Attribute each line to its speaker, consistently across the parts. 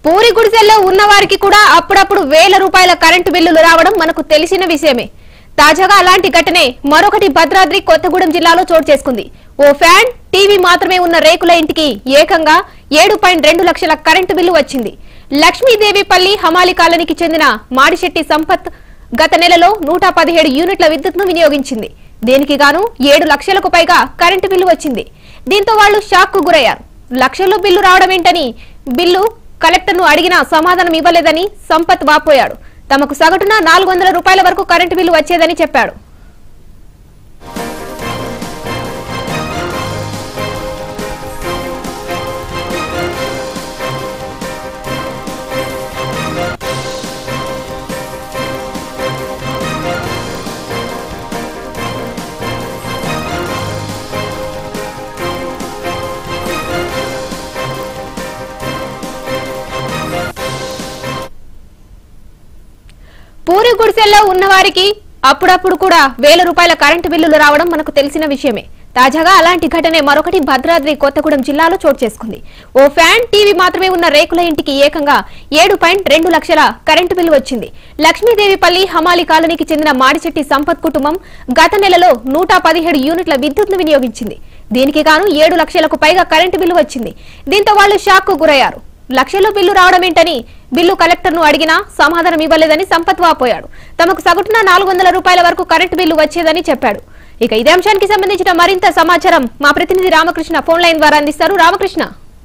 Speaker 1: పూరి గుడిసెల్లో ఉన్న వారికి కూడా అప్పుడప్పుడు వేల రూపాయల కరెంటు బిల్లులు రావడం మనకు తెలిసిన విషయమే తాజాగా అలాంటి ఘటనే మరొకటి భద్రాద్రి కొత్తగూడెం జిల్లాలో చోటు చేసుకుంది ఓ ఫ్యాన్ టీవీ మాత్రమే ఉన్న రేకుల ఇంటికి ఏకంగా ఏడు పాయింట్ రెండు లక్షల కరెంటు బిల్లు వచ్చింది లక్ష్మీదేవిపల్లి హమాలి కాలనీకి చెందిన మాడిశెట్టి సంపత్ గత నెలలో నూట పదిహేడు యూనిట్ల విద్యుత్ను వినియోగించింది దీనికి గాను ఏడు లక్షలకు పైగా కరెంటు బిల్లు వచ్చింది దీంతో వాళ్లు షాక్ కు గురయ్యారు లక్షల్లో బిల్లు రావడం ఏంటని బిల్లు కలెక్టర్ను అడిగినా సమాధానం ఇవ్వలేదని సంపత్ వాపోయాడు తమకు సగటున నాలుగు వందల రూపాయల వరకు కరెంటు బిల్లు వచ్చేదని చెప్పాడు పూరి గుడిసెల్లో ఉన్నవారికి అప్పుడప్పుడు కూడా వేల రూపాయల కరెంటు బిల్లులు రావడం మనకు తెలిసిన విషయమే తాజాగా అలాంటి ఘటనే మరొకటి భద్రాద్రి కొత్తగూడెం జిల్లాలో చోటు చేసుకుంది ఓ ఫ్యాన్ టీవీ మాత్రమే ఉన్న రేకుల ఇంటికి ఏకంగా ఏడు పాయింట్ రెండు లక్షల కరెంటు బిల్లు వచ్చింది లక్ష్మీదేవిపల్లి హమాలి కాలనీకి చెందిన మాడిచెట్టి సంపత్ కుటుంబం గత నెలలో నూట పదిహేడు యూనిట్ల విద్యుత్ను వినియోగించింది దీనికి గాను ఏడు లక్షలకు పైగా కరెంటు బిల్లు వచ్చింది దీంతో వాళ్లు షాక్ కు గురయ్యారు లక్షల్లో బిల్లు రావడం ఏంటని బిల్లు కలెక్టర్ను అడిగినా సమాధానం ఇవ్వలేదని సంపత్ వాపోయాడు తమకు సగటున నాలుగు వందల రూపాయల వరకు కరెంటు బిల్లు వచ్చేదని చెప్పాడు ఇక ఇదే అంశానికి సంబంధించిన మరింత సమాచారం మా ప్రతినిధి రామకృష్ణ ఫోన్ లైన్ ద్వారా అందిస్తారు రామకృష్ణ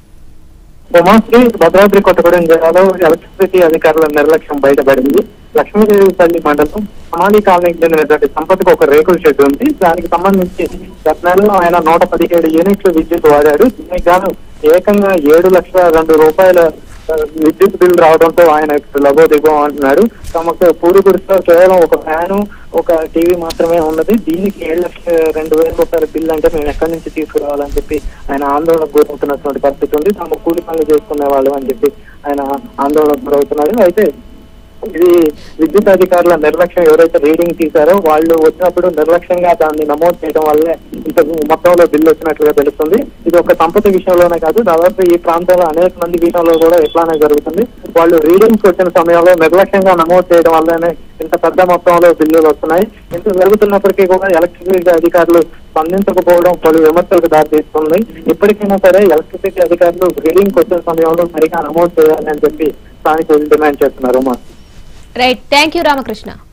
Speaker 2: ఉమాశ్రీ భద్రాద్రి కొత్తగూడెం జిల్లాలో ఎలక్ట్రిసిటీ అధికారుల నిర్లక్ష్యం బయటపడింది లక్ష్మీదేవిపల్లి మండలం సమాధి కాలనీకి చెందినటువంటి సంపత్కు ఒక రేకుల షెడ్ ఉంది దానికి సంబంధించి గత నెలలో ఆయన నూట పదిహేడు యూనిట్లు విద్యుత్ వాడాడు దీనికి గాను ఏకంగా ఏడు లక్షల రెండు రూపాయల ఆ, విద్యుత్ బిల్ రావడంతో ఆయన లబో దిగో అంటున్నాడు తమకు పూరి గుడిలో కేవలం ఒక ఫ్యాను ఒక టీవీ మాత్రమే ఉన్నది దీనికి ఏడు లక్షల రెండు వేల రూపాయల బిల్ అంటే మేము ఎక్కడి నుంచి తీసుకురావాలని చెప్పి ఆయన ఆందోళనకు గురవుతున్నటువంటి పరిస్థితి ఉంది తాము కూలి పనులు చేసుకునే వాళ్ళు అని చెప్పి ఆయన ఆందోళనకు గురవుతున్నాడు అయితే ఇది విద్యుత్ అధికారుల నిర్లక్ష్యం ఎవరైతే రీడింగ్ తీశారో వాళ్ళు వచ్చినప్పుడు నిర్లక్ష్యంగా దాన్ని నమోదు చేయడం వల్లే ఇంత మొత్తంలో బిల్లు వచ్చినట్లుగా తెలుస్తుంది ఇది ఒక సంపద విషయంలోనే కాదు దాదాపు ఈ ప్రాంతంలో అనేక మంది విషయంలో కూడా ఇట్లానే జరుగుతుంది వాళ్ళు రీడింగ్స్ వచ్చిన సమయంలో నిర్లక్ష్యంగా నమోదు చేయడం వల్లనే ఇంత పెద్ద మొత్తంలో బిల్లులు వస్తున్నాయి ఇంత జరుగుతున్నప్పటికీ కూడా ఎలక్ట్రిసిటీ అధికారులు స్పందించకపోవడం పలు విమర్శలకు దారితీస్తుంది ఇప్పటికైనా సరే ఎలక్ట్రిసిటీ అధికారులు రీడింగ్ వచ్చిన సమయంలో సరిగా నమోదు చేయాలి అని చెప్పి స్థానికులు డిమాండ్ చేస్తున్నారు మా
Speaker 1: రైట్ థ్యాంక్ యూ రామకృష్ణ